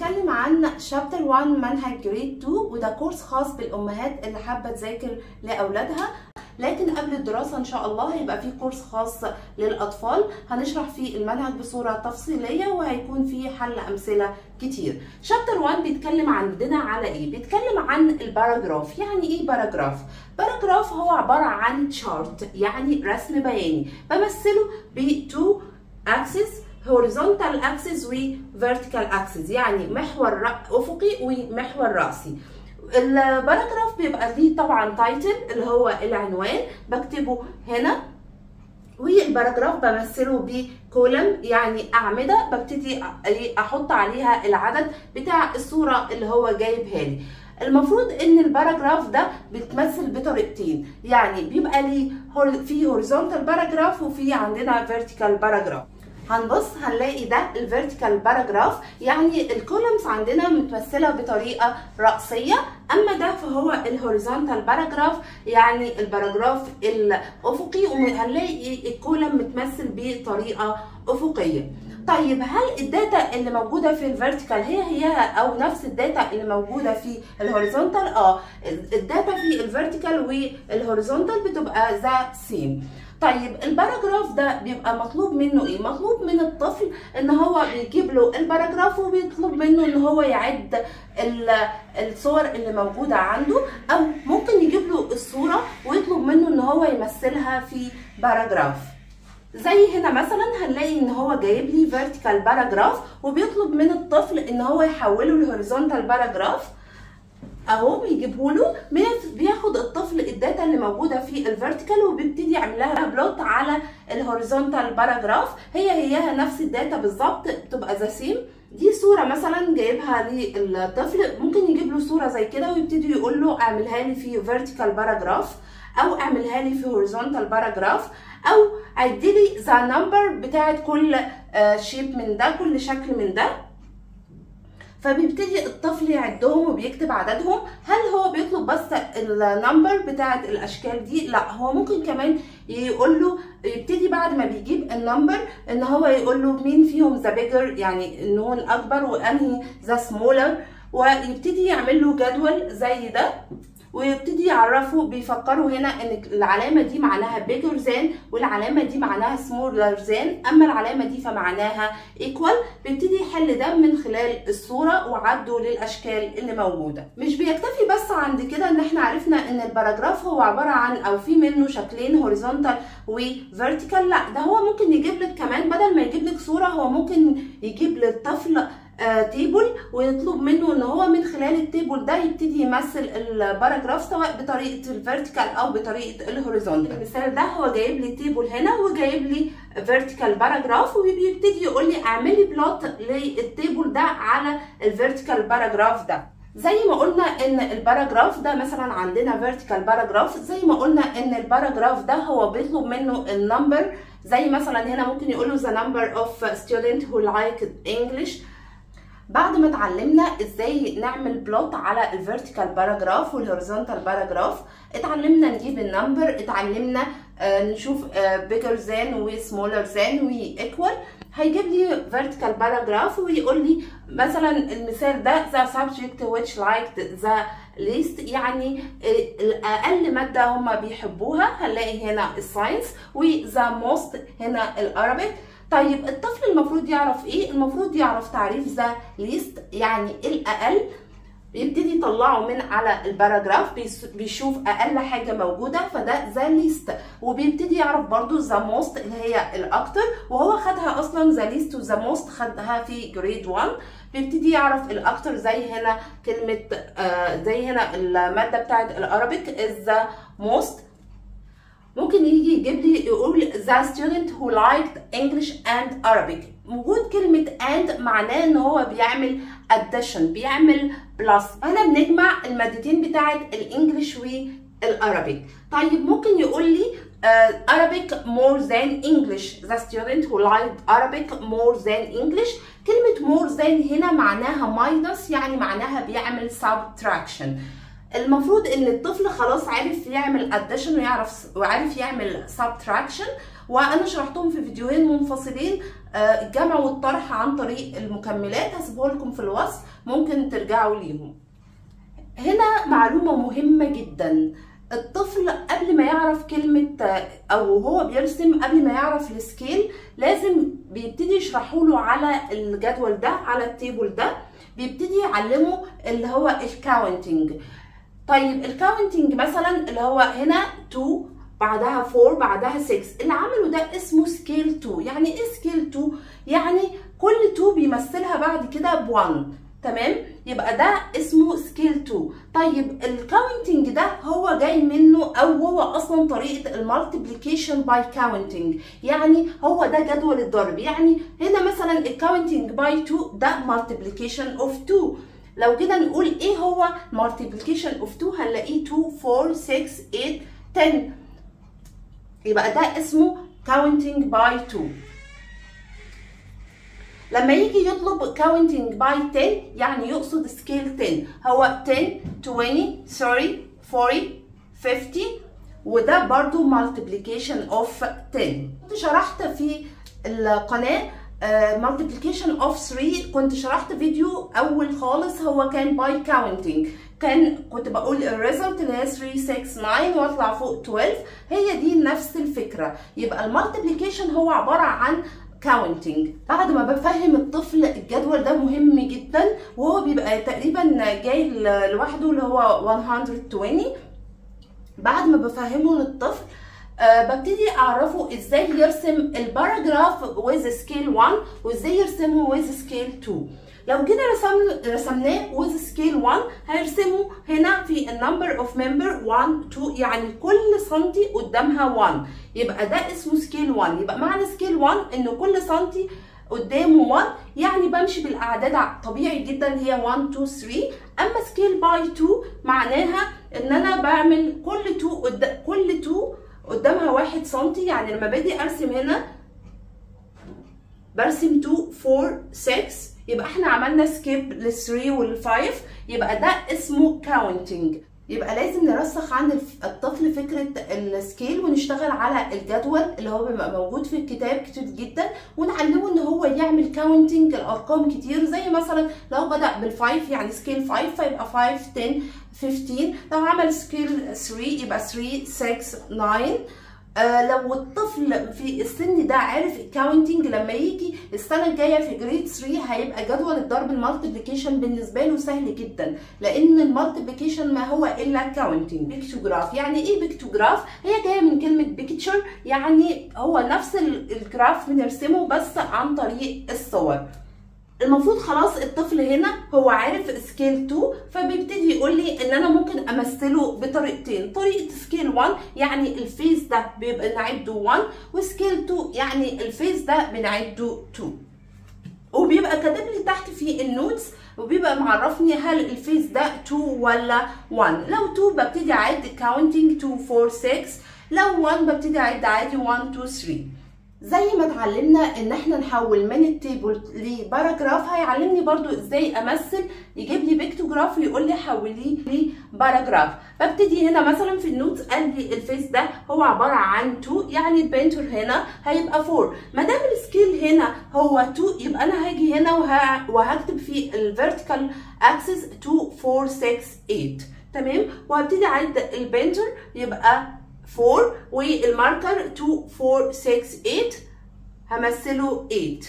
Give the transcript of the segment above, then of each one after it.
هنتكلم عن شابتر 1 منهج جريد 2 وده كورس خاص بالامهات اللي حابه تذاكر لاولادها لكن قبل الدراسة إن شاء الله هيبقى في كورس خاص للأطفال هنشرح فيه المنهج بصورة تفصيلية وهيكون فيه حل أمثلة كتير شابتر 1 بيتكلم عندنا على إيه؟ بيتكلم عن الباراجراف يعني إيه باراجراف؟ باراجراف هو عبارة عن شارت يعني رسم بياني بمثله ب two axes horizontal axis و vertical axis يعني محور أفقي ومحور رأسي الباراجراف بيبقى ليه طبعا تايتل اللي هو العنوان بكتبه هنا والباراجراف بمثله بكولم يعني اعمده ببتدي احط عليها العدد بتاع الصوره اللي هو جايبها لي المفروض ان الباراجراف ده بيتمثل بطريقتين يعني بيبقى ليه في هوريزونتال باراجراف وفي عندنا فيرتيكال باراجراف هنبص هنلاقي ده الفيرتيكال باراجراف يعني الكولمز عندنا متمثله بطريقه راسيه اما ده فهو الهوريزونتال باراجراف يعني الباراجراف الافقي وهنلاقي الكولم متمثل بطريقه افقيه طيب هل الداتا اللي موجوده في الفيرتيكال هي هي او نفس الداتا اللي موجوده في الهوريزونتال اه الداتا في الفيرتيكال والهوريزونتال بتبقى ذا سيم طيب الباراجراف ده بيبقى مطلوب منه ايه مطلوب من الطفل ان هو بيجيب له الباراجراف وبيطلب منه ان هو يعد الصور اللي موجوده عنده او ممكن يجيب له الصوره ويطلب منه ان هو يمثلها في باراجراف زي هنا مثلا هنلاقي ان هو جايب لي فيرتيكال باراجراف وبيطلب من الطفل ان هو يحوله لهوريزونتال باراجراف اهو بيجيبه له بياخد الطفل الداتا اللي موجوده في الفيرتيكال وبيبتدي يعمل لها بلوت على الهوريزونتال باراجراف هي هيها نفس الداتا بالظبط بتبقى ذا سيم دي صوره مثلا جايبها للطفل ممكن يجيب له صوره زي كده ويبتدي يقول له اعملها لي في فيرتيكال باراجراف او اعملها لي في هوريزونتال باراجراف او عدي لي ذا نمبر بتاعت كل شيب من ده كل شكل من ده فبيبتدي الطفل يعدهم وبيكتب عددهم هل هو بيطلب بس النمبر بتاعت الاشكال دي لا هو ممكن كمان يقول له يبتدي بعد ما بيجيب النمبر ان هو يقول له مين فيهم ذا بيجر يعني النون اكبر وانهي ذا سمولر ويبتدي يعمل له جدول زي ده ويبتدي يعرفوا بيفكروا هنا ان العلامه دي معناها bigger than والعلامه دي معناها smaller than اما العلامه دي فمعناها equal بيبتدي يحل ده من خلال الصوره وعده للاشكال اللي موجوده مش بيكتفي بس عند كده ان احنا عرفنا ان الباراجراف هو عباره عن او في منه شكلين horizontal وvertical لا ده هو ممكن يجيب لك كمان بدل ما يجيب لك صوره هو ممكن يجيب للطفل آه تيبل ويطلب منه ان هو من خلال التيبل ده يبتدي يمثل الباراجراف سواء بطريقه الفيرتيكال او بطريقه الهوريزونتال المثال ده هو جايب لي تيبل هنا وجايب لي فيرتيكال باراجراف وبيبتدي يقول لي اعملي بلوت للتيبل ده على الفيرتيكال باراجراف ده زي ما قلنا ان الباراجراف ده مثلا عندنا فيرتيكال باراجراف زي ما قلنا ان الباراجراف ده هو بيطلب منه النمبر زي مثلا هنا ممكن يقول له the number of student who like English بعد ما اتعلمنا ازاي نعمل بلوت على الفيرتيكال باراجراف والهوريزونتال باراجراف اتعلمنا نجيب النمبر اتعلمنا آه نشوف بيجر ذان وسمولر ذان وايكوال هيجيب لي فيرتيكال باراجراف ويقول لي مثلا المثال ده the subject which liked the least يعني اقل ماده هم بيحبوها هنلاقي هنا الساينس وذا موست هنا الارابيك طيب الطفل المفروض يعرف ايه المفروض يعرف تعريف ذا ليست يعني الاقل بيبتدي يطلعه من على الباراجراف بيشوف اقل حاجه موجوده فده ذا ليست وبيبتدي يعرف برضو ذا موست اللي هي الاكتر وهو خدها اصلا ذا ليست وذا موست خدها في جريد 1 بيبتدي يعرف الاكتر زي هنا كلمه آه زي هنا الماده بتاعت الارابيك از ذا موست ممكن يجي يجيب لي يقول the student who liked English and Arabic وجود كلمة and معناه ان هو بيعمل addition بيعمل plus هنا بنجمع المادتين بتاعت الانجليش والارابيك طيب ممكن يقول لي uh, Arabic more than English the student who liked Arabic more than English كلمة more than هنا معناها minus يعني معناها بيعمل subtraction المفروض ان الطفل خلاص عارف يعمل اديشن ويعرف وعارف يعمل سبتراكشن وانا شرحتهم في فيديوهين منفصلين الجمع والطرح عن طريق المكملات هسيبه لكم في الوصف ممكن ترجعوا ليهم هنا معلومة مهمة جدا الطفل قبل ما يعرف كلمة أو هو بيرسم قبل ما يعرف السكيل لازم بيبتدي يشرحوا له على الجدول ده على التيبل ده بيبتدي يعلمه اللي هو الكاونتنج طيب الكاونتنج مثلا اللي هو هنا 2 بعدها 4 بعدها 6 اللي عمله ده اسمه سكيل 2 يعني ايه سكيل 2 يعني كل 2 بيمثلها بعد كده ب 1 تمام يبقى ده اسمه سكيل 2 طيب الكاونتنج ده هو جاي منه او هو اصلا طريقه المالتيبليكيشن باي كاونتنج يعني هو ده جدول الضرب يعني هنا مثلا الكاونتنج باي 2 ده مالتيبليكيشن اوف 2 لو كده نقول ايه هو multiplication of 2 هنلاقيه 2 4 6 8 10 يبقى ده اسمه counting by 2 لما يجي يطلب counting by 10 يعني يقصد scale 10 هو 10 20 30 40 50 وده برضو multiplication of 10 كنت شرحت في القناه مالتيبليكيشن اوف 3 كنت شرحت فيديو اول خالص هو كان باي كاونتنج كان كنت بقول الريزلت اللي هي 3 6 9 واطلع فوق 12 هي دي نفس الفكره يبقى المالتيبليكيشن هو عباره عن كاونتنج بعد ما بفهم الطفل الجدول ده مهم جدا وهو بيبقى تقريبا جاي لوحده اللي هو 120 بعد ما بفهمه للطفل أه ببتدي اعرفه ازاي يرسم الباراجراف ويز سكيل 1 وازاي يرسمه ويز سكيل 2 لو جينا رسم رسمناه ويز سكيل 1 هيرسمه هنا في النمبر اوف ممبر 1 2 يعني كل سنتي قدامها 1 يبقى ده اسمه سكيل 1 يبقى معنى سكيل 1 ان كل سنتي قدامه 1 يعني بمشي بالاعداد طبيعي جدا اللي هي 1 2 3 اما سكيل باي 2 معناها ان انا بعمل كل 2 قدام كل 2 قدامها واحد سنتي يعني لما باجي ارسم هنا برسم 2 4 6 يبقى احنا عملنا سكيب لل 3 وال 5 يبقى ده اسمه كاونتنج يبقى لازم نرسخ عند الطفل فكره السكيل ونشتغل على الجدول اللي هو بيبقى موجود في الكتاب كتير جدا ونعلمه ان هو يعمل كاونتنج الارقام كتير زي مثلا لو بدا بالفايف يعني سكيل 5 فيبقى 5 10 15 لو عمل سكيل 3 يبقى 3 6 9 آه لو الطفل في السن ده عارف الكاونتنج لما يجي السنه الجايه في جريد 3 هيبقى جدول الضرب المالتيبليكيشن بالنسبه له سهل جدا لان المالتيبليكيشن ما هو الا كاونتنج بيكتوجراف يعني ايه بيكتوجراف هي جايه من كلمه بيكتشر يعني هو نفس الجراف بنرسمه بس عن طريق الصور المفروض خلاص الطفل هنا هو عارف سكيل 2 فبيبتدي يقول لي ان انا ممكن امثله بطريقتين طريقه سكيل 1 يعني الفيس ده بيبقى نعده 1 وسكيل 2 يعني الفيس ده بنعده 2 وبيبقى كاتب لي تحت في النوتس وبيبقى معرفني هل الفيس ده 2 ولا 1 لو 2 ببتدي اعد كاونتنج 2 4 6 لو 1 ببتدي اعد عادي 1 2 3 زي ما اتعلمنا ان احنا نحول من التيبل لباراجراف هيعلمني برضو ازاي امثل يجيب لي بيكتوجراف ويقول لي حوليه لباراجراف ببتدي هنا مثلا في النوتس قال لي الفيس ده هو عباره عن 2 يعني البينتر هنا هيبقى 4 ما دام السكيل هنا هو 2 يبقى انا هاجي هنا وه... وهكتب في الفيرتيكال اكسس 2 4 6 8 تمام وهبتدي اعد البينتر يبقى 4 والماركر 2 4 6 8 همثله 8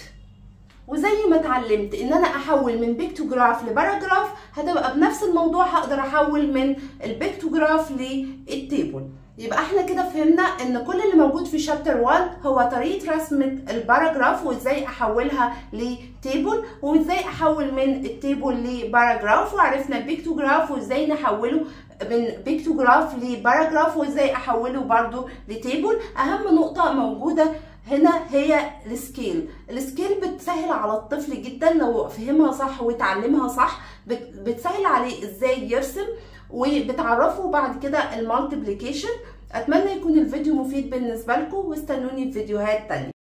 وزي ما اتعلمت ان انا احول من بيكتوجراف لباراجراف هتبقى بنفس الموضوع هقدر احول من البيكتوجراف للتيبل يبقى احنا كده فهمنا ان كل اللي موجود في شابتر 1 هو طريقه رسم الباراجراف وازاي احولها لتيبل وازاي احول من التيبل لباراجراف وعرفنا البيكتوجراف وازاي نحوله من بيكتوجراف لباراجراف وازاي احوله برضو لتيبل اهم نقطه موجوده هنا هي السكيل السكيل بتسهل على الطفل جدا لو فهمها صح وتعلمها صح بتسهل عليه ازاي يرسم وبتعرفه بعد كده المالتيبليكيشن اتمنى يكون الفيديو مفيد بالنسبه لكم واستنوني في فيديوهات تانية